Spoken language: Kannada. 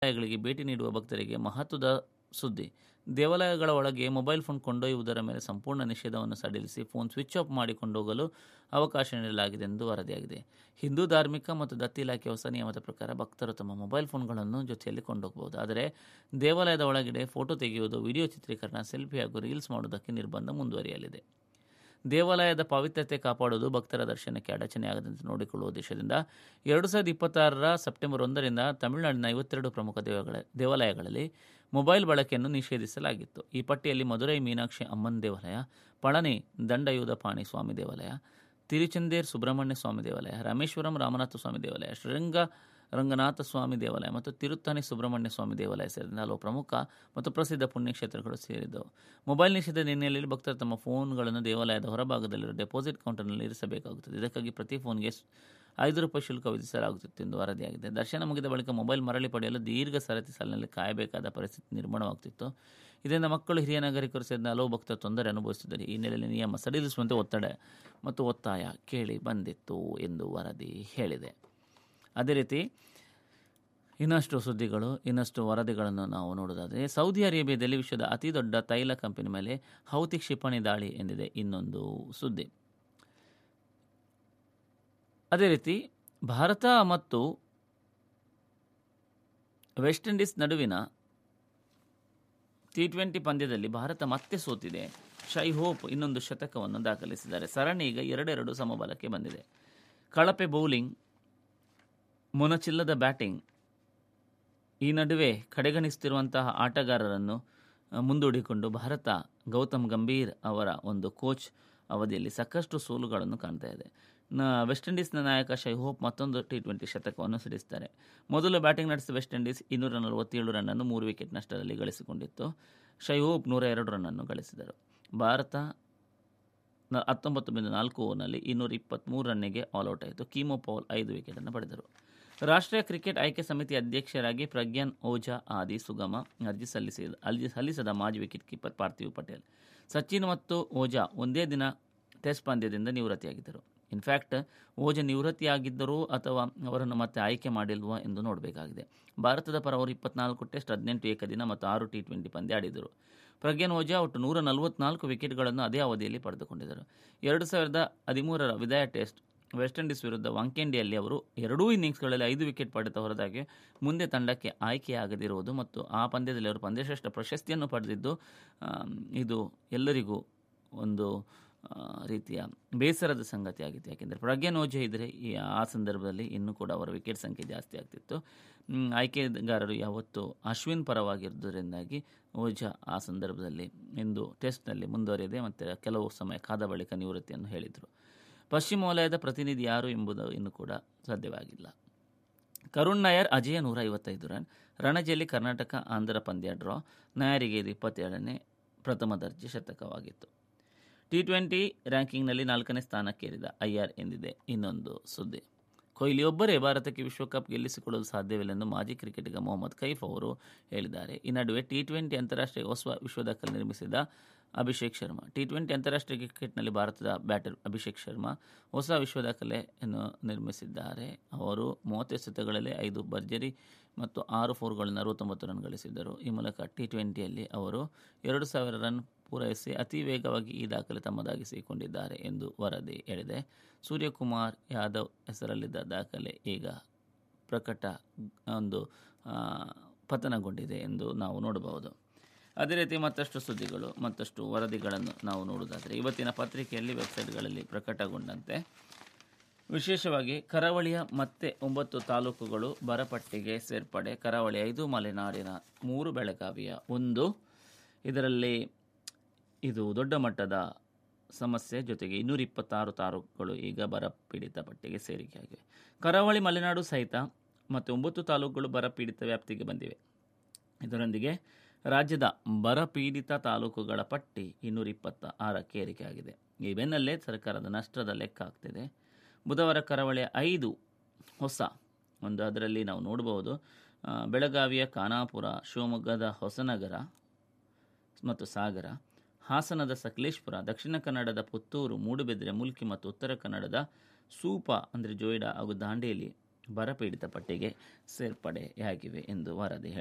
ದೇವಾಲಯಗಳಿಗೆ ಭೇಟಿ ನೀಡುವ ಭಕ್ತರಿಗೆ ಮಹತ್ವದ ಸುದ್ದಿ ದೇವಾಲಯಗಳ ಒಳಗೆ ಮೊಬೈಲ್ ಫೋನ್ ಕೊಂಡೊಯ್ಯುವುದರ ಮೇಲೆ ಸಂಪೂರ್ಣ ನಿಷೇಧವನ್ನು ಸಡಿಲಿಸಿ ಫೋನ್ ಸ್ವಿಚ್ ಆಫ್ ಮಾಡಿ ಕೊಂಡೋಗಲು ಅವಕಾಶ ನೀಡಲಾಗಿದೆ ಎಂದು ವರದಿಯಾಗಿದೆ ಹಿಂದೂ ಧಾರ್ಮಿಕ ಮತ್ತು ದತ್ತಿ ಇಲಾಖೆ ಹೊಸ ನಿಯಮದ ಪ್ರಕಾರ ಭಕ್ತರು ತಮ್ಮ ಮೊಬೈಲ್ ಫೋನ್ಗಳನ್ನು ಜೊತೆಯಲ್ಲಿ ಕೊಂಡೋಗಬಹುದು ಆದರೆ ದೇವಾಲಯದ ಒಳಗಡೆ ಫೋಟೋ ತೆಗೆಯುವುದು ವಿಡಿಯೋ ಚಿತ್ರೀಕರಣ ಸೆಲ್ಫಿ ಹಾಗೂ ರೀಲ್ಸ್ ಮಾಡುವುದಕ್ಕೆ ನಿರ್ಬಂಧ ಮುಂದುವರಿಯಲಿದೆ ದೇವಾಲಯದ ಪವಿತ್ರತೆ ಕಾಪಾಡುವುದು ಭಕ್ತರ ದರ್ಶನಕ್ಕೆ ಅಡಚಣೆಯಾಗದಂತೆ ನೋಡಿಕೊಳ್ಳುವ ಉದ್ದೇಶದಿಂದ ಎರಡು ಸಾವಿರದ ಇಪ್ಪತ್ತಾರರ ಸೆಪ್ಟೆಂಬರ್ ಒಂದರಿಂದ ತಮಿಳುನಾಡಿನ ಐವತ್ತೆರಡು ಪ್ರಮುಖ ದೇವಗಳ ದೇವಾಲಯಗಳಲ್ಲಿ ಮೊಬೈಲ್ ಬಳಕೆಯನ್ನು ನಿಷೇಧಿಸಲಾಗಿತ್ತು ಈ ಪಟ್ಟಿಯಲ್ಲಿ ಮಧುರೈ ಮೀನಾಕ್ಷಿ ಅಮ್ಮನ್ ದೇವಾಲಯ ಪಳನಿ ದಂಡಯುಧಪಾಣಿ ಸ್ವಾಮಿ ದೇವಾಲಯ ತಿರುಚಂದೇರ್ ಸುಬ್ರಹ್ಮಣ್ಯ ಸ್ವಾಮಿ ದೇವಾಲಯ ರಾಮೇಶ್ವರಂ ರಾಮನಾಥ ಸ್ವಾಮಿ ದೇವಾಲಯ ಶ್ರೀರಂಗ ರಂಗನಾಥ ಸ್ವಾಮಿ ದೇವಾಲಯ ಮತ್ತು ತಿರುತ್ತಣಿ ಸುಬ್ರಹ್ಮಣ್ಯ ಸ್ವಾಮಿ ದೇವಾಲಯ ಸೇರಿದಂತೆ ಹಲವು ಪ್ರಮುಖ ಮತ್ತು ಪ್ರಸಿದ್ಧ ಪುಣ್ಯಕ್ಷೇತ್ರಗಳು ಸೇರಿದ್ದವು ಮೊಬೈಲ್ ನಿಷೇಧದ ಹಿನ್ನೆಲೆಯಲ್ಲಿ ಭಕ್ತರು ತಮ್ಮ ಫೋನ್ಗಳನ್ನು ದೇವಾಲಯದ ಹೊರಭಾಗದಲ್ಲಿರುವ ಡೆಪಾಸಿಟ್ ಕೌಂಟರ್ನಲ್ಲಿ ಇರಿಸಬೇಕಾಗುತ್ತದೆ ಇದಕ್ಕಾಗಿ ಪ್ರತಿ ಫೋನ್ಗೆ ಸ್- ಐದು ರೂಪಾಯಿ ಶುಲ್ಕ ವಿಧಿಸಲಾಗುತ್ತಿತ್ತು ಎಂದು ವರದಿಯಾಗಿದೆ ದರ್ಶನ ಮುಗಿದ ಬಳಿಕ ಮೊಬೈಲ್ ಮರಳಿ ಪಡೆಯಲು ದೀರ್ಘ ಸರತಿ ಸಾಲಿನಲ್ಲಿ ಕಾಯಬೇಕಾದ ಪರಿಸ್ಥಿತಿ ನಿರ್ಮಾಣವಾಗುತ್ತಿತ್ತು ಇದರಿಂದ ಮಕ್ಕಳು ಹಿರಿಯ ನಾಗರಿಕರು ಸೇರಿದ ಹಲವು ಭಕ್ತರು ತೊಂದರೆ ಅನುಭವಿಸುತ್ತಿದ್ದಾರೆ ಈ ಹಿನ್ನೆಲೆಯಲ್ಲಿ ನಿಯಮ ಸಡಿಲಿಸುವಂತೆ ಒತ್ತಡ ಮತ್ತು ಒತ್ತಾಯ ಕೇಳಿ ಬಂದಿತ್ತು ಎಂದು ವರದಿ ಹೇಳಿದೆ ಅದೇ ರೀತಿ ಇನ್ನಷ್ಟು ಸುದ್ದಿಗಳು ಇನ್ನಷ್ಟು ವರದಿಗಳನ್ನು ನಾವು ನೋಡೋದಾದರೆ ಸೌದಿ ಅರೇಬಿಯಾದಲ್ಲಿ ವಿಶ್ವದ ಅತಿ ದೊಡ್ಡ ತೈಲ ಕಂಪನಿ ಮೇಲೆ ಹೌತಿ ಕ್ಷಿಪಣಿ ದಾಳಿ ಎಂದಿದೆ ಇನ್ನೊಂದು ಸುದ್ದಿ ಅದೇ ರೀತಿ ಭಾರತ ಮತ್ತು ವೆಸ್ಟ್ ಇಂಡೀಸ್ ನಡುವಿನ ಟಿ ಟ್ವೆಂಟಿ ಪಂದ್ಯದಲ್ಲಿ ಭಾರತ ಮತ್ತೆ ಸೋತಿದೆ ಶೈ ಹೋಪ್ ಇನ್ನೊಂದು ಶತಕವನ್ನು ದಾಖಲಿಸಿದ್ದಾರೆ ಸರಣಿ ಈಗ ಎರಡೆರಡು ಸಮಬಲಕ್ಕೆ ಬಂದಿದೆ ಕಳಪೆ ಬೌಲಿಂಗ್ ಮೊನಚಿಲ್ಲದ ಬ್ಯಾಟಿಂಗ್ ಈ ನಡುವೆ ಕಡೆಗಣಿಸುತ್ತಿರುವಂತಹ ಆಟಗಾರರನ್ನು ಆ, ಮುಂದೂಡಿಕೊಂಡು ಭಾರತ ಗೌತಮ್ ಗಂಭೀರ್ ಅವರ ಒಂದು ಕೋಚ್ ಅವಧಿಯಲ್ಲಿ ಸಾಕಷ್ಟು ಸೋಲುಗಳನ್ನು ಕಾಣ್ತಾ ಇದೆ ನ ವೆಸ್ಟ್ ಇಂಡೀಸ್ನ ನಾಯಕ ಶೈಹೋಪ್ ಮತ್ತೊಂದು ಟಿ ಟ್ವೆಂಟಿ ಶತಕವನ್ನು ಸಿಡಿಸ್ತಾರೆ ಮೊದಲು ಬ್ಯಾಟಿಂಗ್ ನಡೆಸಿದ ವೆಸ್ಟ್ ಇಂಡೀಸ್ ಇನ್ನೂರ ನಲವತ್ತೇಳು ರನ್ನನ್ನು ಮೂರು ವಿಕೆಟ್ ನಷ್ಟದಲ್ಲಿ ಗಳಿಸಿಕೊಂಡಿತ್ತು ಶೈಹೋಪ್ ನೂರ ಎರಡು ರನ್ನನ್ನು ಗಳಿಸಿದರು ಭಾರತ ನ- ಹತ್ತೊಂಬತ್ತು ಬಿಂದು ನಾಲ್ಕು ಓವರ್ನಲ್ಲಿ ಇನ್ನೂರ ಇಪ್ಪತ್ತ್ಮೂರು ರನ್ನಿಗೆ ಆಲ್ಔಟ್ ಆಯಿತು ಕೀಮೋ ಪೌಲ್ ಐದು ವಿಕೆಟನ್ನು ಪಡೆದರು ರಾಷ್ಟ್ರೀಯ ಕ್ರಿಕೆಟ್ ಆಯ್ಕೆ ಸಮಿತಿ ಅಧ್ಯಕ್ಷರಾಗಿ ಪ್ರಗ್ಯಾನ್ ಓಜಾ ಆದಿ ಸುಗಮ ಅರ್ಜಿ ಸಲ್ಲಿಸಿದ ಅರ್ಜಿ ಸಲ್ಲಿಸದ ಮಾಜಿ ವಿಕೆಟ್ ಕೀಪರ್ ಪಾರ್ಥಿವ್ ಪಟೇಲ್ ಸಚಿನ್ ಮತ್ತು ಓಜಾ ಒಂದೇ ದಿನ ಟೆಸ್ಟ್ ಪಂದ್ಯದಿಂದ ನಿವೃತ್ತಿಯಾಗಿದ್ದರು ಇನ್ಫ್ಯಾಕ್ಟ್ ಓಜಾ ನಿವೃತ್ತಿಯಾಗಿದ್ದರೂ ಅಥವಾ ಅವರನ್ನು ಮತ್ತೆ ಆಯ್ಕೆ ಮಾಡಿಲ್ವಾ ಎಂದು ನೋಡಬೇಕಾಗಿದೆ ಭಾರತದ ಪರ ಅವರು ಇಪ್ಪತ್ನಾಲ್ಕು ಟೆಸ್ಟ್ ಹದಿನೆಂಟು ಏಕದಿನ ಮತ್ತು ಆರು ಟಿ ಟ್ವೆಂಟಿ ಪಂದ್ಯ ಆಡಿದರು ಪ್ರಗ್ಯಾನ್ ಓಜಾ ಒಟ್ಟು ನೂರ ನಲವತ್ನಾಲ್ಕು ವಿಕೆಟ್ಗಳನ್ನು ಅದೇ ಅವಧಿಯಲ್ಲಿ ಪಡೆದುಕೊಂಡಿದ್ದರು ಎರಡು ಸಾವಿರದ ಹದಿಮೂರರ ವಿದಾಯ ಟೆಸ್ಟ್ ವೆಸ್ಟ್ ಇಂಡೀಸ್ ವಿರುದ್ಧ ವಾಂಕೆಂಡಿಯಲ್ಲಿ ಅವರು ಎರಡೂ ಇನ್ನಿಂಗ್ಸ್ಗಳಲ್ಲಿ ಐದು ವಿಕೆಟ್ ಪಡೆದ ಹೊರತಾಗಿ ಮುಂದೆ ತಂಡಕ್ಕೆ ಆಯ್ಕೆಯಾಗದಿರುವುದು ಮತ್ತು ಆ ಪಂದ್ಯದಲ್ಲಿ ಅವರು ಪಂದ್ಯಶ್ರೇಷ್ಠ ಪ್ರಶಸ್ತಿಯನ್ನು ಪಡೆದಿದ್ದು ಆಮ್, ಇದು ಎಲ್ಲರಿಗೂ ಒಂದು ಆ, ರೀತಿಯ ಬೇಸರದ ಸಂಗತಿಯಾಗಿತ್ತು ಯಾಕೆಂದರೆ ಪ್ರಜ್ಞಾನ್ ಓಜೆ ಇದ್ದರೆ ಈ ಆ ಸಂದರ್ಭದಲ್ಲಿ ಇನ್ನೂ ಕೂಡ ಅವರ ವಿಕೆಟ್ ಸಂಖ್ಯೆ ಜಾಸ್ತಿ ಆಗ್ತಿತ್ತು ಮ್, ಆಯ್ಕೆಗಾರರು ಯಾವತ್ತೂ ಅಶ್ವಿನ್ ಪರವಾಗಿರುವುದರಿಂದಾಗಿ ಓಜಾ ಆ ಸಂದರ್ಭದಲ್ಲಿ ಇಂದು ಟೆಸ್ಟ್ನಲ್ಲಿ ಮುಂದುವರಿಯದೆ ಮತ್ತು ಕೆಲವು ಸಮಯ ಕಾದ ಬಳಿಕ ನಿವೃತ್ತಿಯನ್ನು ಹೇಳಿದರು ಪಶ್ಚಿಮ ವಲಯದ ಪ್ರತಿನಿಧಿ ಯಾರು ಎಂಬುದು ಇನ್ನೂ ಕೂಡ ಸಾಧ್ಯವಾಗಿಲ್ಲ ಕರುಣ್ ನಾಯರ್ ಅಜಯ ನೂರ ಐವತ್ತೈದು ರನ್ ರಣಜಿಯಲ್ಲಿ ಕರ್ನಾಟಕ ಆಂಧ್ರ ಪಂದ್ಯ ಡ್ರಾ ನಾಯರಿಗೆ ಇದು ಇಪ್ಪತ್ತೇಳನೇ ಪ್ರಥಮ ದರ್ಜೆ ಶತಕವಾಗಿತ್ತು ಟಿ ಟ್ವೆಂಟಿ ರ್ಯಾಂಕಿಂಗ್ನಲ್ಲಿ ನಾಲ್ಕನೇ ಸ್ಥಾನಕ್ಕೇರಿದ ಐಆರ್ ಎಂದಿದೆ ಇನ್ನೊಂದು ಸುದ್ದಿ ಕೊಹ್ಲಿಯೊಬ್ಬರೇ ಭಾರತಕ್ಕೆ ವಿಶ್ವಕಪ್ ಗೆಲ್ಲಿಸಿಕೊಳ್ಳಲು ಸಾಧ್ಯವಿಲ್ಲ ಮಾಜಿ ಕ್ರಿಕೆಟಿಗ ಮೊಹಮ್ಮದ್ ಕೈಫ್ ಅವರು ಹೇಳಿದ್ದಾರೆ ಈ ನಡುವೆ ಟಿ ಟ್ವೆಂಟಿ ಅಂತಾರಾಷ್ಟ್ರೀಯ ಹೊಸ ವಿಶ್ವ ದಾಖಲೆ ನಿರ್ಮಿಸಿದ ಅಭಿಷೇಕ್ ಶರ್ಮಾ ಟಿ ಟ್ವೆಂಟಿ ಅಂತಾರಾಷ್ಟ್ರೀಯ ಕ್ರಿಕೆಟ್ನಲ್ಲಿ ಭಾರತದ ಬ್ಯಾಟರ್ ಅಭಿಷೇಕ್ ಶರ್ಮಾ ಹೊಸ ವಿಶ್ವ ದಾಖಲೆಯನ್ನು ನಿರ್ಮಿಸಿದ್ದಾರೆ ಅವರು ಮೂವತ್ತು ಎಸೆತಗಳಲ್ಲಿ ಐದು ಭರ್ಜರಿ ಮತ್ತು ಆರು ಫೋರ್ಗಳನ್ನು ಅರವತ್ತೊಂಬತ್ತು ರನ್ ಗಳಿಸಿದ್ದರು ಈ ಮೂಲಕ ಟಿ ಟ್ವೆಂಟಿಯಲ್ಲಿ ಅವರು ಎರಡು ಸಾವಿರ ರನ್ ಪೂರೈಸಿ ಅತಿ ವೇಗವಾಗಿ ಈ ದಾಖಲೆ ತಮ್ಮದಾಗಿಸಿಕೊಂಡಿದ್ದಾರೆ ಎಂದು ವರದಿ ಹೇಳಿದೆ ಸೂರ್ಯಕುಮಾರ್ ಯಾದವ್ ಹೆಸರಲ್ಲಿದ್ದ ದಾಖಲೆ ಈಗ ಪ್ರಕಟ ಒಂದು ಆ, ಪತನಗೊಂಡಿದೆ ಎಂದು ನಾವು ನೋಡಬಹುದು ಅದೇ ರೀತಿ ಮತ್ತಷ್ಟು ಸುದ್ದಿಗಳು ಮತ್ತಷ್ಟು ವರದಿಗಳನ್ನು ನಾವು ನೋಡುವುದಾದರೆ ಇವತ್ತಿನ ಪತ್ರಿಕೆಯಲ್ಲಿ ವೆಬ್ಸೈಟ್ಗಳಲ್ಲಿ ಪ್ರಕಟಗೊಂಡಂತೆ ವಿಶೇಷವಾಗಿ ಕರಾವಳಿಯ ಮತ್ತೆ ಒಂಬತ್ತು ತಾಲೂಕುಗಳು ಬರಪಟ್ಟಿಗೆ ಸೇರ್ಪಡೆ ಕರಾವಳಿ ಐದು ಮಲೆನಾಡಿನ ಮೂರು ಬೆಳಗಾವಿಯ ಒಂದು ಇದರಲ್ಲಿ ಇದು ದೊಡ್ಡ ಮಟ್ಟದ ಸಮಸ್ಯೆ ಜೊತೆಗೆ ಇನ್ನೂರ ಇಪ್ಪತ್ತಾರು ತಾಲೂಕುಗಳು ಈಗ ಬರ ಪೀಡಿತ ಪಟ್ಟಿಗೆ ಸೇರಿಕೆಯಾಗಿವೆ ಕರಾವಳಿ ಮಲೆನಾಡು ಸಹಿತ ಮತ್ತು ಒಂಬತ್ತು ತಾಲೂಕುಗಳು ಬರ ಪೀಡಿತ ವ್ಯಾಪ್ತಿಗೆ ಬಂದಿವೆ ಇದರೊಂದಿಗೆ ರಾಜ್ಯದ ಬರ ಪೀಡಿತ ತಾಲೂಕುಗಳ ಪಟ್ಟಿ ಇನ್ನೂರ ಇಪ್ಪತ್ತ ಆರಕ್ಕೆ ಏರಿಕೆಯಾಗಿದೆ ಈ ಬೆನ್ನಲ್ಲೇ ಸರ್ಕಾರದ ನಷ್ಟದ ಲೆಕ್ಕ ಆಗ್ತಿದೆ ಬುಧವಾರ ಕರಾವಳಿಯ ಐದು ಹೊಸ ಒಂದು ಅದರಲ್ಲಿ ನಾವು ನೋಡಬಹುದು ಆ, ಬೆಳಗಾವಿಯ ಖಾನಾಪುರ ಶಿವಮೊಗ್ಗದ ಹೊಸನಗರ ಮತ್ತು ಸಾಗರ ಹಾಸನದ ಸಕಲೇಶ್ಪುರ ದಕ್ಷಿಣ ಕನ್ನಡದ ಪುತ್ತೂರು ಮೂಡುಬಿದಿರೆ ಮುಲ್ಕಿ ಮತ್ತು ಉತ್ತರ ಕನ್ನಡದ ಸೂಪ ಅಂದರೆ ಜೋಯಿಡಾ ಹಾಗೂ ದಾಂಡೇಲಿ ಬರಪೀಡಿತ ಪಟ್ಟಿಗೆ ಸೇರ್ಪಡೆಯಾಗಿವೆ ಎಂದು ವರದಿ ಹೇಳಿದೆ